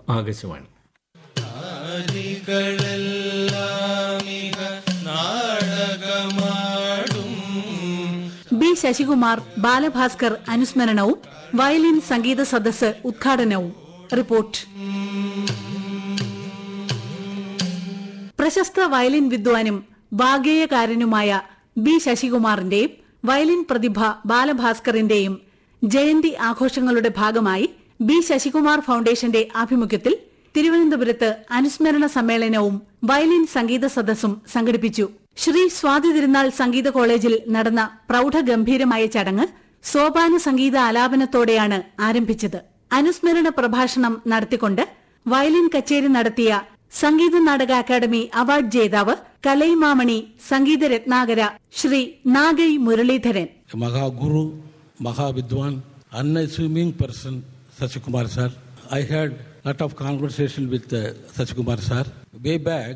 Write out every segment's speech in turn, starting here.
Akashvani B Sasikumar Balabhaskar അനുസ്മരണവും violin സംഗീത സദസ്സ് ഉദ്ഘാടനവും റിപ്പോർട്ട് പ്രശസ്ത വയലിൻ വിദ്വാനും വാഗ്ഗേയകാരനുമായ ബി ശശികുമാറിന്റെയും വയലിൻ പ്രതിഭ ബാലഭാസ്കറിന്റെയും ജയന്തി ആഘോഷങ്ങളുടെ ഭാഗമായി ബി ശശികുമാർ ഫൗണ്ടേഷന്റെ ആഭിമുഖ്യത്തിൽ തിരുവനന്തപുരത്ത് അനുസ്മരണ സമ്മേളനവും വയലിൻ സംഗീത സദസ്സും സംഘടിപ്പിച്ചു ശ്രീ സ്വാതി തിരുനാൾ സംഗീത കോളേജിൽ നടന്ന പ്രൗഢഗംഭീരമായ ചടങ്ങ് സോപാന സംഗീത ആലാപനത്തോടെയാണ് ആരംഭിച്ചത് അനുസ്മരണ പ്രഭാഷണം നടത്തിക്കൊണ്ട് വയലിൻ കച്ചേരി നടത്തിയ സംഗീത നാടക അക്കാദമി അവാർഡ് ജേതാവ് കലൈമാമണി സംഗീത Ratnakara Shri നാഗൈ Muraleedharan Mahaguru, Mahavidwan, unassuming person, Sachikumar sir. I had lot of conversation with uh, Sachikumar sir. Way back,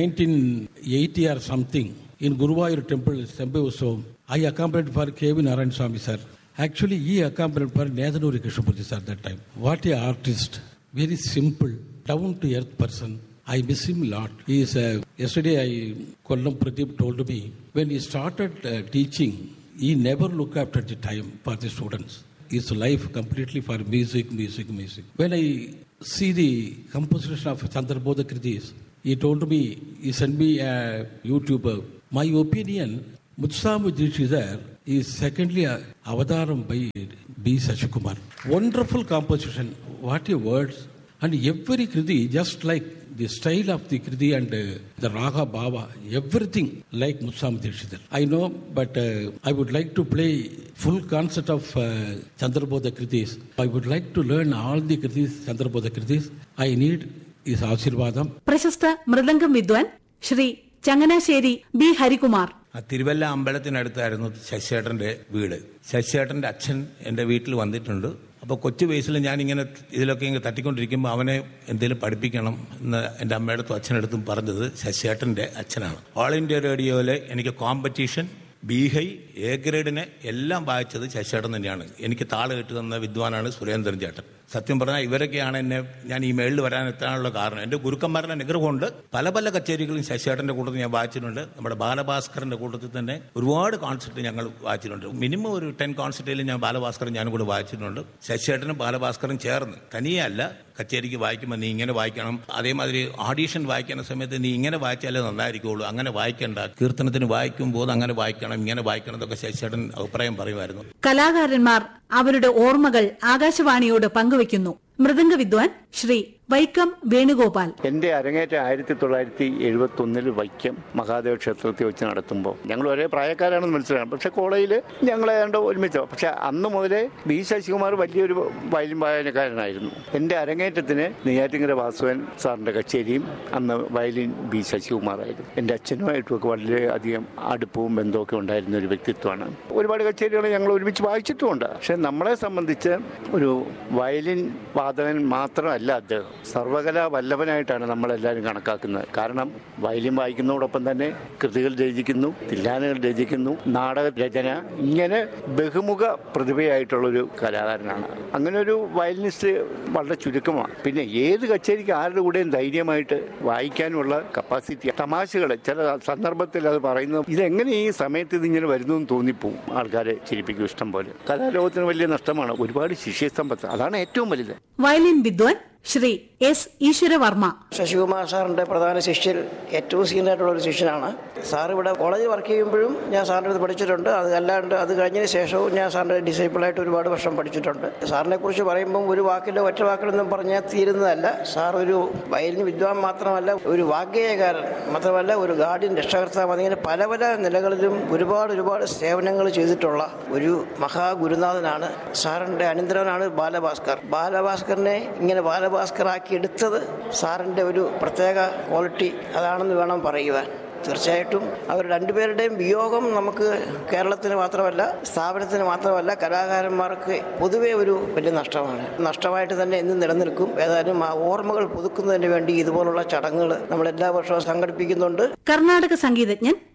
1980 or something, in Guruvayur temple, Sambhavasom, I accompanied for K.V. Narayan Swami sir. Actually, he accompanied for Nedanuri Krishnamurti sir that time. What a artist. Very simple, down to earth person. I miss him a lot. He is, uh, yesterday I, Kollam Pradeep told me, when he started uh, teaching, he never looked after the time for the students. His life completely for music, music, music. When I see the composition of Chandrabodha Kritis, he told me, he sent me a YouTuber. My opinion, Mutsamu Dishidhar is secondly a Avadaram by B. Sashikumar. Wonderful composition. What a words. And every Kriti, just like the style of the Kriti and uh, the Raga Baba, everything like Mutsam Dikshidhar. I know, but uh, I would like to play full concert of uh, Chandrabodha Kritis. I would like to learn all the Kritis, Chandrabodha Kritis. I need his Ashirvadam. പ്രശസ്ത മൃദംഗം വിദ്വാൻ Shri Changanassery B Harikumar ആ തിരുവല്ല അമ്പലത്തിനടുത്തായിരുന്നു ശശിയേട്ടൻ്റെ വീട് ശശിയേട്ടൻ്റെ അച്ഛൻ എൻ്റെ വീട്ടിൽ വന്നിട്ടുണ്ട് അപ്പോൾ കൊച്ചു വയസ്സിൽ ഞാനിങ്ങനെ ഇതിലൊക്കെ ഇങ്ങനെ തട്ടിക്കൊണ്ടിരിക്കുമ്പോൾ അവനെ എന്തെങ്കിലും പഠിപ്പിക്കണം എന്ന് എൻ്റെ അമ്മയടുത്തും അച്ഛനടുത്തും പറഞ്ഞത് ശശിയേട്ടൻ്റെ അച്ഛനാണ് ഓൾ ഇന്ത്യ റേഡിയോയിൽ എനിക്ക് കോമ്പറ്റീഷൻ ബീഹൈ എ ഗ്രേഡിനെ എല്ലാം വായിച്ചത് ശശിയേട്ടൻ തന്നെയാണ് എനിക്ക് താള് കെട്ടി തന്ന വിദ്വാനാണ് സുരേന്ദ്രൻ ചേട്ടൻ സത്യം പറഞ്ഞാൽ ഇവരൊക്കെയാണ് എന്നെ ഞാൻ ഈ മേളിൽ വരാൻ എത്താനുള്ള കാരണം എൻ്റെ ഗുരുക്കന്മാരുടെ അനുഗ്രഹമുണ്ട് പല പല കച്ചേരികളും ശശിയേട്ടൻ്റെ കൂട്ടത്തിൽ ഞാൻ വായിച്ചിട്ടുണ്ട് നമ്മുടെ ബാലഭാസ്കറിൻ്റെ കൂട്ടത്തിൽ തന്നെ ഒരുപാട് കോൺസെർട്ട് ഞങ്ങൾ വായിച്ചിട്ടുണ്ട് മിനിമം ഒരു ടെൻ കോൺസെർട്ടിൽ ഞാൻ ബാലഭാസ്കറും ഞാനും കൂടെ വായിച്ചിട്ടുണ്ട് ശശിയേട്ടനും ബാലഭാസ്കറും ചേർന്ന് തനിയെ അല്ല കച്ചേരിക്ക് വായിക്കുമ്പോൾ നീ ഇങ്ങനെ വായിക്കണം അതേമാതിരി ഓഡീഷൻ വായിക്കുന്ന സമയത്ത് നീ ഇങ്ങനെ വായിച്ചാലേ നന്നായിരിക്കുള്ളൂ അങ്ങനെ വായിക്കണ്ട കീർത്തനത്തിന് വായിക്കുമ്പോൾ അങ്ങനെ വായിക്കണം ഇങ്ങനെ വായിക്കണം എന്നൊക്കെ ശശിയേട്ടൻ അഭിപ്രായം പറയുമായിരുന്നു കലാകാരന്മാർ അവരുടെ ഓർമ്മകൾ ആകാശവാണിയോട് പങ്കുവയ്ക്കുന്നു മൃദംഗ വിദ്വാൻ ശ്രീ വൈക്കം വേണുഗോപാൽ എൻ്റെ അരങ്ങേറ്റം ആയിരത്തി തൊള്ളായിരത്തി എഴുപത്തി ഒന്നിൽ വൈക്കം മഹാദേവ ക്ഷേത്രത്തിൽ വെച്ച് നടത്തുമ്പോൾ ഞങ്ങൾ ഒരേ പ്രായക്കാരാണെന്ന് മനസ്സിലാകും പക്ഷെ കോളേജിൽ ഞങ്ങൾ ഏതാണ്ട് ഒരുമിച്ചോ പക്ഷെ അന്ന് മുതലേ ബി ശശികുമാർ വലിയൊരു വയലിൻ വായനക്കാരനായിരുന്നു എൻ്റെ അരങ്ങേറ്റത്തിന് നെയ്യാറ്റിങ്കര വാസുവൻ സാറിൻ്റെ കച്ചേരിയും അന്ന് വയലിൻ ബി ശശികുമാറായിരുന്നു എൻ്റെ അച്ഛനുമായിട്ടുമൊക്കെ വളരെയധികം അടുപ്പവും ബന്ധമൊക്കെ ഉണ്ടായിരുന്ന ഒരു വ്യക്തിത്വമാണ് ഒരുപാട് കച്ചേരികൾ ഞങ്ങൾ ഒരുമിച്ച് വായിച്ചിട്ടുമുണ്ട് പക്ഷെ നമ്മളെ സംബന്ധിച്ച് ഒരു വയലിൻ വാദകൻ മാത്രമല്ല അദ്ദേഹം സർവകലാ വല്ലഭനായിട്ടാണ് നമ്മളെല്ലാവരും കണക്കാക്കുന്നത് കാരണം വയലിൻ വായിക്കുന്നതോടൊപ്പം തന്നെ കൃതികൾ രചിക്കുന്നു തില്ലാനുകൾ രചിക്കുന്നു നാടക രചന ഇങ്ങനെ ബഹുമുഖ പ്രതിഭയായിട്ടുള്ളൊരു കലാകാരനാണ് അങ്ങനെ ഒരു വയലിനിസ്റ്റ് വളരെ ചുരുക്കമാണ് പിന്നെ ഏത് കച്ചേരിക്ക് ആരുടെ കൂടെയും ധൈര്യമായിട്ട് വായിക്കാനുള്ള കപ്പാസിറ്റി തമാശകൾ ചില സന്ദർഭത്തിൽ അത് പറയുന്നത് ഇതെങ്ങനെ ഈ സമയത്ത് ഇതിങ്ങനെ വരുന്നു എന്ന് തോന്നിപ്പോവും ആൾക്കാരെ ചിരിപ്പിക്കും ഇഷ്ടം പോലെ കലാലോകത്തിന് വലിയ നഷ്ടമാണ് ഒരുപാട് ശിഷ്യസമ്പത്ത് അതാണ് ഏറ്റവും വലുത് വയലിൻ വിദ്വാൻ ശ്രീ എസ് ഈശ്വരവർമ്മ ശശികുമാർ സാറിൻ്റെ പ്രധാന ശിഷ്യൻ ഏറ്റവും സീനിയറായിട്ടുള്ള ഒരു ശിഷ്യനാണ് സാർ ഇവിടെ കോളേജിൽ വർക്ക് ചെയ്യുമ്പോഴും ഞാൻ സാറിൻ്റെ അടുത്ത് പഠിച്ചിട്ടുണ്ട് അത് അല്ലാണ്ട് അത് കഴിഞ്ഞതിന് ശേഷവും ഞാൻ സാറിൻ്റെ ഡിസൈപ്പിളായിട്ട് ഒരുപാട് വർഷം പഠിച്ചിട്ടുണ്ട് സാറിനെ കുറിച്ച് പറയുമ്പം ഒരു വാക്കിലോ ഒറ്റ വാക്കിലൊന്നും പറഞ്ഞാൽ തീരുന്നതല്ല സാർ ഒരു വയലിന് വിദ്വാൻ മാത്രമല്ല ഒരു വാഗ്ഗേയകാരൻ മാത്രമല്ല ഒരു ഗാർഡിയൻ രക്ഷകർത്താവ് അതിങ്ങനെ പല പല നിലകളിലും ഒരുപാട് ഒരുപാട് സേവനങ്ങൾ ചെയ്തിട്ടുള്ള ഒരു മഹാഗുരുനാഥനാണ് സാറിൻ്റെ അനന്തരവനാണ് ബാലഭാസ്കർ ബാലഭാസ്കറിനെ ഇങ്ങനെ ബാലഭാസ്കറാക്കി എടുത്തത് സാറിൻ്റെ ഒരു പ്രത്യേക ക്വാളിറ്റി അതാണെന്ന് വേണം പറയുവാൻ തീർച്ചയായിട്ടും അവർ രണ്ടുപേരുടെയും വിയോഗം നമുക്ക് കേരളത്തിന് മാത്രമല്ല സ്ഥാപനത്തിന് മാത്രമല്ല കലാകാരന്മാർക്ക് പൊതുവെ ഒരു വലിയ നഷ്ടമാണ് നഷ്ടമായിട്ട് തന്നെ എന്നും നിലനിൽക്കും ഏതായാലും ആ ഓർമ്മകൾ പുതുക്കുന്നതിന് വേണ്ടി ഇതുപോലുള്ള ചടങ്ങുകൾ നമ്മൾ എല്ലാ വർഷവും സംഘടിപ്പിക്കുന്നുണ്ട് കർണാടക സംഗീതജ്ഞൻ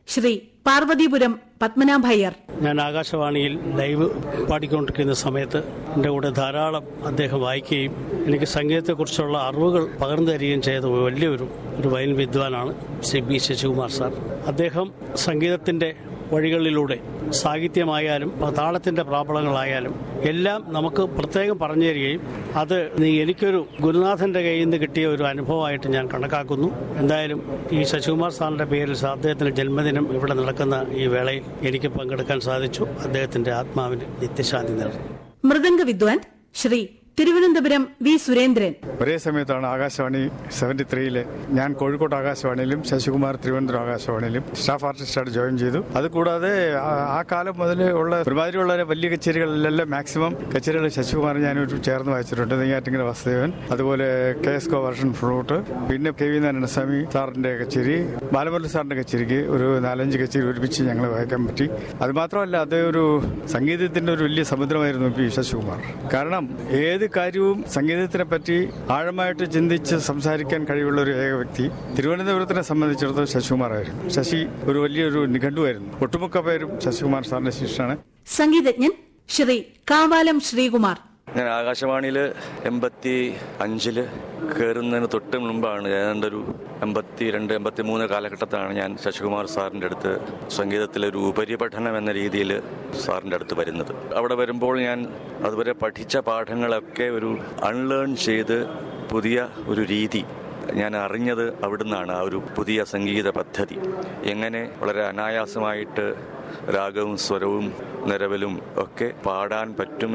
ശ്രീ പാർവതീപുരം പത്മനാഭയ്യർ ഞാൻ ആകാശവാണിയിൽ ലൈവ് പാടിക്കൊണ്ടിരിക്കുന്ന സമയത്ത് എൻ്റെ കൂടെ ധാരാളം അദ്ദേഹം വായിക്കുകയും എനിക്ക് സംഗീതത്തെക്കുറിച്ചുള്ള അറിവുകൾ പകർന്നു തരികയും ചെയ്ത വലിയൊരു ഒരു വയലിൻ വിദ്വാനാണ് ശ്രീ ബി ശശികുമാർ സാർ അദ്ദേഹം സംഗീതത്തിൻ്റെ വഴികളിലൂടെ സാഹിത്യമായാലും താളത്തിൻ്റെ പ്രാബളങ്ങളായാലും എല്ലാം നമുക്ക് പ്രത്യേകം പറഞ്ഞു തരികയും അത് നീ എനിക്കൊരു ഗുരുനാഥൻ്റെ കയ്യിൽ നിന്ന് കിട്ടിയ ഒരു അനുഭവമായിട്ട് ഞാൻ കണക്കാക്കുന്നു എന്തായാലും ഈ ശശികുമാർ സാറിൻ്റെ പേരിൽ അദ്ദേഹത്തിൻ്റെ ജന്മദിനം ഇവിടെ നടക്കുന്ന ഈ വേളയിൽ എനിക്ക് പങ്കെടുക്കാൻ സാധിച്ചു അദ്ദേഹത്തിൻ്റെ ആത്മാവിന് നിത്യശാന്തി നേർന്നു മൃദംഗ വിദ്വാൻ ശ്രീ തിരുവനന്തപുരം വി സുരേന്ദ്രൻ ഒരേ സമയത്താണ് ആകാശവാണി സെവൻറ്റി ത്രീയില് ഞാൻ കോഴിക്കോട് ആകാശവാണിയിലും ശശികുമാർ തിരുവനന്തപുരം ആകാശവാണിയിലും സ്റ്റാഫ് ആർട്ടിസ്റ്റായിട്ട് ജോയിൻ ചെയ്തു അതുകൂടാതെ ആ- ആ കാലം മുതൽ ഉള്ള ഒരുമാതിരിയുള്ള വലിയ കച്ചേരികളിലെല്ലാം മാക്സിമം കച്ചേരികൾ ശശികുമാർ ഞാനൊരു ചേർന്ന് വായിച്ചിട്ടുണ്ട് നെയ്യാറ്റിങ്കര വാസുദേവൻ അതുപോലെ കെ എസ് കോ വർഷൻ ഫ്ലൂട്ട് പിന്നെ കെ വി നാരായണസ്വാമി സാറിന്റെ കച്ചേരി ബാലമുരളി സാറിന്റെ കച്ചേരിക്ക് ഒരു നാലഞ്ച് കച്ചേരി ഒരുമിച്ച് ഞങ്ങൾ വായിക്കാൻ പറ്റി അത് മാത്രമല്ല അത് ഒരു സംഗീതത്തിന്റെ ഒരു വലിയ സമുദ്രമായിരുന്നു പി ശശികുമാർ കാരണം ഏത് കാര്യവും സംഗീതത്തിനെ പറ്റി ആഴമായിട്ട് ചിന്തിച്ച് സംസാരിക്കാൻ കഴിവുള്ള ഒരു ഏക വ്യക്തി തിരുവനന്തപുരത്തിനെ സംബന്ധിച്ചിടത്തോളം ശശികുമാറായിരുന്നു ശശി ഒരു വലിയൊരു നിഘണ്ടുവായിരുന്നു ഒട്ടുമുക്ക പേരും ശശികുമാർ സാറിന്റെ ശിഷ്യനാണ് സംഗീതജ്ഞൻ ശ്രീ കാവാലം ശ്രീകുമാർ ഞാൻ ആകാശവാണിയിൽ എൺപത്തി അഞ്ചില് കയറുന്നതിന് തൊട്ട് മുമ്പാണ് ഏതാണ്ട് ഒരു എൺപത്തി രണ്ട് എൺപത്തി മൂന്ന് കാലഘട്ടത്താണ് ഞാൻ ശശികുമാർ സാറിൻ്റെ അടുത്ത് സംഗീതത്തിലെ ഒരു ഉപരിപഠനം എന്ന രീതിയിൽ സാറിൻ്റെ അടുത്ത് വരുന്നത് അവിടെ വരുമ്പോൾ ഞാൻ അതുവരെ പഠിച്ച പാഠങ്ങളൊക്കെ ഒരു അൺലേൺ ചെയ്ത് പുതിയ ഒരു രീതി ഞാൻ അറിഞ്ഞത് അവിടുന്നാണ് ആ ഒരു പുതിയ സംഗീത പദ്ധതി എങ്ങനെ വളരെ അനായാസമായിട്ട് രാഗവും സ്വരവും നിരവലും ഒക്കെ പാടാൻ പറ്റും